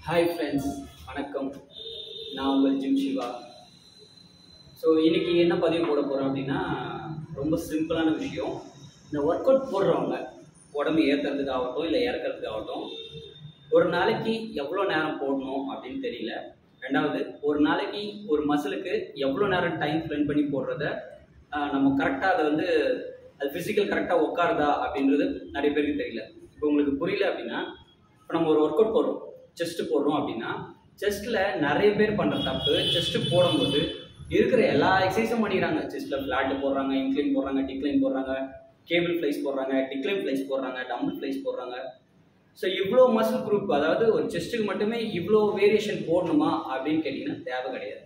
hi friends வணக்கம் நான் உங்கள் ஜிம் சிவா ஸோ இன்னைக்கு என்ன பதிவு போட போகிறோம் அப்படின்னா ரொம்ப சிம்பிளான விஷயம் இந்த ஒர்க் அவுட் போடுறவங்க உடம்பு ஏற்றுறதுக்கு ஆகட்டும் இல்லை இறக்கிறதுக்கு ஆகட்டும் ஒரு நாளைக்கு எவ்வளோ நேரம் போடணும் அப்படின்னு தெரியல ரெண்டாவது ஒரு நாளைக்கு ஒரு மசிலுக்கு எவ்வளோ நேரம் டைம் ஸ்பெண்ட் பண்ணி போடுறத ஆஹ், நம்ம கரெக்டாக அதை வந்து அது ஃபிசிக்கல் கரெக்டாக உட்காருதா அப்படின்றது நிறைய பேருக்கு தெரியல இப்போ உங்களுக்கு புரியல அப்படின்னா இப்போ நம்ம ஒரு ஒர்க் அவுட் போடுறோம் செஸ்ட் போடுறோம் அப்படின்னா செஸ்ட்டில் நிறைய பேர் பண்ணுற தப்பு செஸ்ட் போடும்போது இருக்கிற எல்லா எக்ஸசைஸும் பண்ணிடுறாங்க செஸ்ட்டில் ஃப்ளாட்டு போடுறாங்க இன்க்ளைன் போடுறாங்க டிக்ளைன் போடுறாங்க கேபிள் ஃப்ளைஸ் போடுறாங்க டிக்ளைன் ஃப்ளைஸ் போடுறாங்க டம்பிள் ஃப்ளைஸ் போடுறாங்க ஸோ இவ்வளோ மசில் குரூப் அதாவது ஒரு செஸ்ட்டுக்கு மட்டுமே இவ்வளோ வேரியேஷன் போடணுமா அப்படின்னு கேட்டிங்கன்னா தேவை கிடையாது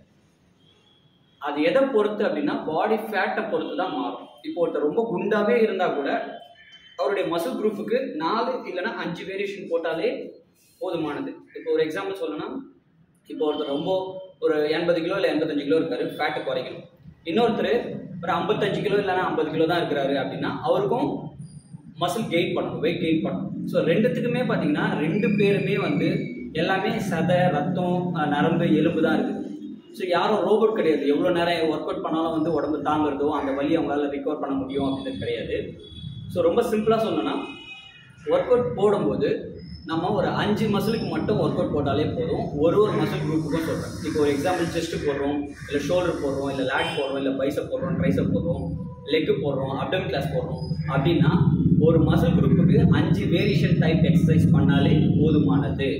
அது எதை பொறுத்து அப்படின்னா பாடி ஃபேட்டை பொறுத்து தான் மாறும் இப்போ ஒருத்தர் ரொம்ப குண்டாவே இருந்தால் கூட அவருடைய மசில் குரூப்புக்கு நாலு இல்லைன்னா அஞ்சு வேரியேஷன் போட்டாலே போதுமானது இப்போ ஒரு எக்ஸாம்பிள் சொல்லணும்னா இப்போ ஒருத்தர் ரொம்ப ஒரு எண்பது கிலோ இல்லை எண்பத்தஞ்சு கிலோ இருக்காரு ஃபேட்டை குறைக்கணும் இன்னொருத்தர் ஒரு ஐம்பத்தஞ்சு கிலோ இல்லைன்னா ஐம்பது கிலோ தான் இருக்கிறாரு அப்படின்னா அவருக்கும் மசில் கெயின் பண்ணணும் வெயிட் கெயின் பண்ணணும் ஸோ ரெண்டுத்துக்குமே பார்த்தீங்கன்னா ரெண்டு பேருமே வந்து எல்லாமே சதை ரத்தம் அஹ், நரம்பு எலும்பு தான் இருக்குது ஸோ யாரும் ரோபோட் கிடையாது எவ்வளோ நேரம் ஒர்க் அவுட் பண்ணாலும் வந்து உடம்பு தாங்குறதோ அந்த வலி அவங்களால ரிகவர் பண்ண முடியும் அப்படின்றது கிடையாது ஸோ ரொம்ப சிம்பிளாக சொல்லணும்னா ஒர்க் அவுட் போடும்போது நம்ம ஒரு அஞ்சு மசிலுக்கு மட்டும் ஒர்க் அவுட் போட்டாலே போதும் ஒரு ஒரு மசில் குரூப்புக்கும் சொல்கிறேன் இப்போ ஒரு எக்ஸாம்பிள் செஸ்ட் போடுறோம் இல்லை ஷோல்டர் போடுறோம் இல்லை லேக் போடுறோம் இல்லை பைசப் போடுறோம் ட்ரைசப் போடுறோம் லெக் போடுறோம் அப்டம் கிளாஸ் போடுறோம் அப்படின்னா ஒரு மசில் குரூப்புக்கு அஞ்சு வேரியேஷன் டைப் எக்ஸசைஸ் பண்ணாலே போதுமானது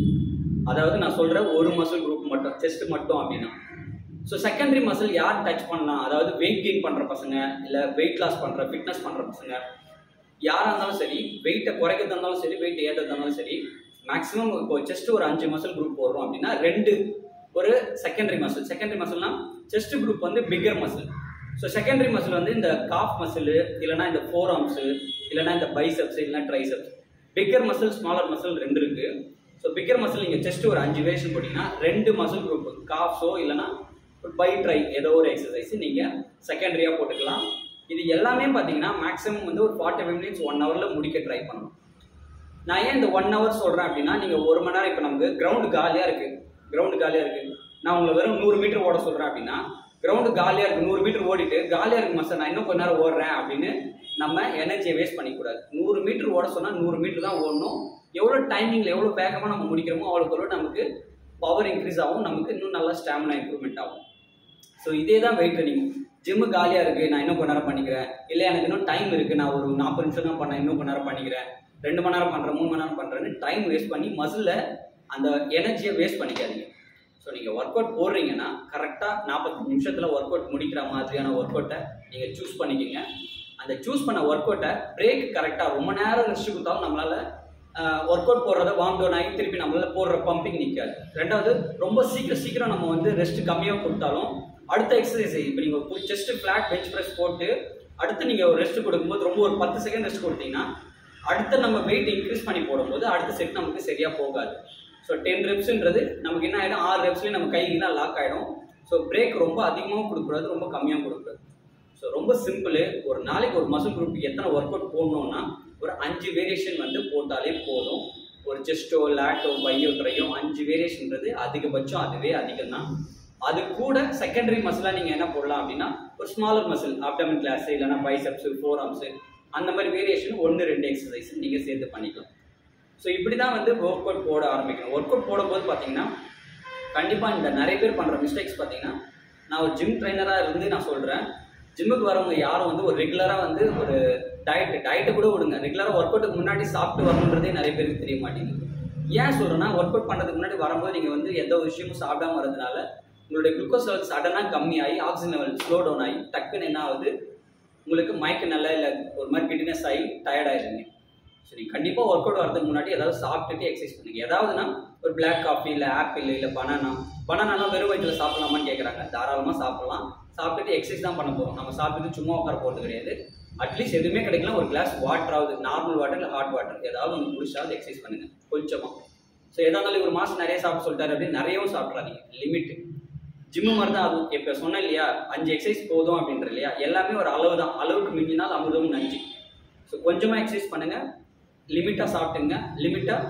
அதாவது நான் சொல்கிற ஒரு மசில் குரூப் மட்டும் செஸ்ட் மட்டும் அப்படின்னா ஸோ செகண்டரி மசில் யார் டச் பண்ணலாம் அதாவது வெயிட் கெயின் பண்ணுற பசங்க இல்லை வெயிட் லாஸ் பண்ணுற ஃபிட்னஸ் பண்ணுற பசங்க யாராக இருந்தாலும் சரி வெயிட்டை குறைக்கிறதா இருந்தாலும் சரி வெயிட் ஏற்றதா இருந்தாலும் சரி மேக்ஸிமம் இப்போ செஸ்ட் ஒரு அஞ்சு மசில் குரூப் போடுறோம் அப்படின்னா ரெண்டு ஒரு செகண்டரி மசில் செகண்டரி மசில்னா செஸ்ட் குரூப் வந்து bigger muscle so secondary muscle வந்து இந்த காஃப் மசில் இல்லைனா இந்த ஃபோர் ஆர்ம்ஸு இல்லைனா இந்த பைசப்ஸ் இல்லைனா triceps bigger muscle smaller muscle ரெண்டு இருக்கு ஸோ பிக்கர் மசில் நீங்கள் செஸ்ட் ஒரு அஞ்சு வேஷன் போட்டிங்கன்னா ரெண்டு மசில் குரூப் காஃப்ஸோ இல்லைனா பை ட்ரை ஏதோ ஒரு எக்ஸசைஸ் நீங்கள் செகண்டரியாக போட்டுக்கலாம் இது எல்லாமே பார்த்தீங்கன்னா மேக்ஸிமம் வந்து ஒரு ஃபார்ட்டி ஃபைவ் மினிட்ஸ் ஒன் ஹவரில் முடிக்க ட்ரை பண்ணணும் நான் ஏன் இந்த ஒன் ஹவர் சொல்கிறேன் அப்படின்னா நீங்கள் ஒரு மணி நேரம் இப்போ நமக்கு கிரவுண்டு காலியாக இருக்குது கிரவுண்டு காலியாக இருக்குது நான் உங்களை வெறும் நூறு மீட்டர் ஓட சொல்கிறேன் அப்படின்னா கிரவுண்டு காலியாக இருக்குது நூறு மீட்டர் ஓடிட்டு காலியாக இருக்கு மாஸ்டர் நான் இன்னும் கொஞ்ச நேரம் ஓடுறேன் அப்படின்னு நம்ம எனர்ஜியை வேஸ்ட் பண்ணிக்கூடாது நூறு மீட்டர் ஓட சொன்னால் நூறு மீட்டர் தான் ஓடணும் எவ்வளோ டைமிங்கில் எவ்வளோ வேகமாக நம்ம முடிக்கிறோமோ அவ்வளோக்கு எவ்வளோ நமக்கு பவர் இன்க்ரீஸ் ஆகும் நமக்கு இன்னும் நல்லா ஸ்டாமினா இம்ப்ரூவ்மெண்ட் ஆகும் ஸோ இதே தான் வெயிட் ட்ரைனிங் ஜிம்மு காலியாக இருக்குது நான் இன்னும் கொஞ்ச நேரம் பண்ணிக்கிறேன் இல்லை எனக்கு இன்னும் டைம் இருக்குது நான் ஒரு நாற்பது நிமிஷம் தான் பண்ணேன் இன்னும் கொஞ்ச நேரம் பண்ணிக்கிறேன் ரெண்டு மணி நேரம் பண்ணுறேன் மூணு மணி நேரம் பண்ணுறேன்னு டைம் வேஸ்ட் பண்ணி மசிலில் அந்த எனர்ஜியை வேஸ்ட் பண்ணிக்காதீங்க ஸோ நீங்கள் ஒர்க் அவுட் போடுறீங்கன்னா கரெக்டாக நாற்பத்தஞ்சு நிமிஷத்தில் ஒர்க் அவுட் முடிக்கிற மாதிரியான ஒர்க் அவுட்டை நீங்கள் சூஸ் பண்ணிக்கோங்க அந்த சூஸ் பண்ண ஒர்க் அவுட்டை பிரேக் கரெக்டாக ரொம்ப நேரம் ரெஸ்ட் கொடுத்தாலும் நம்மளால் ஒர்க் அவுட் போடுறத வார்ம் டவுன் ஆகி திருப்பி நம்மளால போடுற பம்பிங் நிற்காது ரெண்டாவது ரொம்ப சீக்கிரம் சீக்கிரம் நம்ம வந்து ரெஸ்ட் கம்மியாக கொடுத்தாலும் அடுத்த எக்ஸசைஸ் இப்போ நீங்கள் செஸ்ட் ஃப்ளாட் பெஞ்ச் ப்ரெஸ் போட்டு அடுத்து நீங்கள் ஒரு ரெஸ்ட் கொடுக்கும்போது ரொம்ப ஒரு பத்து செகண்ட் ரெஸ்ட் கொடுத்தீங்கன்னா அடுத்து நம்ம வெயிட் இன்க்ரீஸ் பண்ணி போடும்போது அடுத்த செட் நமக்கு சரியாக போகாது ஸோ டென் ரெப்ஸ்ன்றது நமக்கு என்ன ஆகிடும் ஆறு ரெப்ஸ்லேயே நம்ம கைகெல்லாம் லாக் ஆகிடும் ஸோ பிரேக் ரொம்ப அதிகமாகவும் கொடுக்கூடாது ரொம்ப கம்மியாகவும் கொடுக்கூடாது ஸோ ரொம்ப சிம்பிள் ஒரு நாளைக்கு ஒரு மசில் குரூப்புக்கு எத்தனை ஒர்க் அவுட் போடணும்னா ஒரு அஞ்சு வேரியேஷன் வந்து போட்டாலே போதும் ஒரு செஸ்டோ லேட்டோ பையோ ட்ரையோ அஞ்சு வேரியேஷன்றது அதிகபட்சம் அதுவே அதிகம் தான் அது கூட செகண்டரி மசிலாக நீங்கள் என்ன போடலாம் அப்படின்னா ஒரு ஸ்மாலர் மசில் ஆப்டமன் கிளாஸ் இல்லைனா பைசப்ஸு ஃபோர் ஆர்ம்ஸு அந்த மாதிரி வேரியேஷன் ஒன்று ரெண்டு எக்ஸசைஸ் நீங்கள் சேர்த்து பண்ணிக்கலாம் ஸோ இப்படி தான் வந்து ஒர்க் அவுட் போட ஆரம்பிக்கணும் ஒர்க் அவுட் போடும்போது பார்த்தீங்கன்னா கண்டிப்பாக இந்த நிறைய பேர் பண்ணுற மிஸ்டேக்ஸ் பார்த்தீங்கன்னா நான் ஒரு ஜிம் ட்ரைனராக இருந்து நான் சொல்கிறேன் ஜிம்முக்கு வரவங்க யாரும் வந்து ஒரு ரெகுலராக வந்து ஒரு டயட் டயட்டை கூட விடுங்க ரெகுலராக ஒர்க் அவுட்டுக்கு முன்னாடி சாப்பிட்டு வரணுன்றதே நிறைய பேருக்கு தெரிய மாட்டேங்குது ஏன் சொல்கிறேன்னா ஒர்க் அவுட் பண்ணுறதுக்கு முன்னாடி வரும்போது நீங்கள் வந்து எந்த ஒரு விஷயமும் சாப்பிடாம வரதுனால உங்களுடைய குளுக்கோஸ் லெவல் சடனாக கம்மியாகி ஆக்சிஜன் லெவல் ஸ்லோ டவுன் ஆகி டக்குன்னு என்ன ஆகுது உங்களுக்கு மயக்க நல்லா இல்லை ஒரு மாதிரி கிட்டினஸ் ஆகி டயர்ட் ஆயிடுங்க ஸோ நீங்கள் கண்டிப்பாக ஒர்க் அவுட் வரதுக்கு முன்னாடி ஏதாவது சாப்பிட்டுட்டு எக்ஸசைஸ் பண்ணுங்க ஏதாவதுனா ஒரு பிளாக் காஃபி இல்லை ஆப்பிள் இல்லை பனானா பனானாலாம் வெறும் வயிற்றில் சாப்பிடலாமான்னு கேட்குறாங்க தாராளமாக சாப்பிடலாம் சாப்பிட்டுட்டு எக்ஸசைஸ் தான் பண்ண போகிறோம் நம்ம சாப்பிட்டுட்டு சும்மா உட்கார போகிறது கிடையாது அட்லீஸ்ட் எதுவுமே கிடைக்கலாம் ஒரு கிளாஸ் வாட்டராவது நார்மல் வாட்டர் இல்லை ஹாட் வாட்டர் ஏதாவது ஒன்று குடிச்சாவது எக்ஸசைஸ் பண்ணுங்க கொஞ்சமாக ஸோ எதா இருந்தாலும் ஒரு மாதம் நிறைய சாப்பிட சொல்லிட்டாரு அப்படின்னு நிறையவும் சாப்பிட்றாதீங்க லிமிட் ஜிம்மு மாதிரி தான் அதுவும் இப்போ சொன்னேன் இல்லையா அஞ்சு எக்ஸசைஸ் போதும் அப்படின்ற இல்லையா எல்லாமே ஒரு அளவு தான் அளவுக்கு மிஞ்சினால் அமுதம் நஞ்சு ஸோ கொஞ்சமாக எக்ஸசைஸ் பண்ணுங்கள் லிமிட்டாக சாப்பிட்டுங்க லிமிட்டாக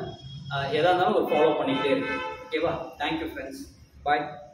எதாக இருந்தாலும் ஒரு ஃபாலோ பண்ணிக்கிட்டே இருக்கு ஓகேவா தேங்க்யூ ஃப்ரெண்ட்ஸ் பாய்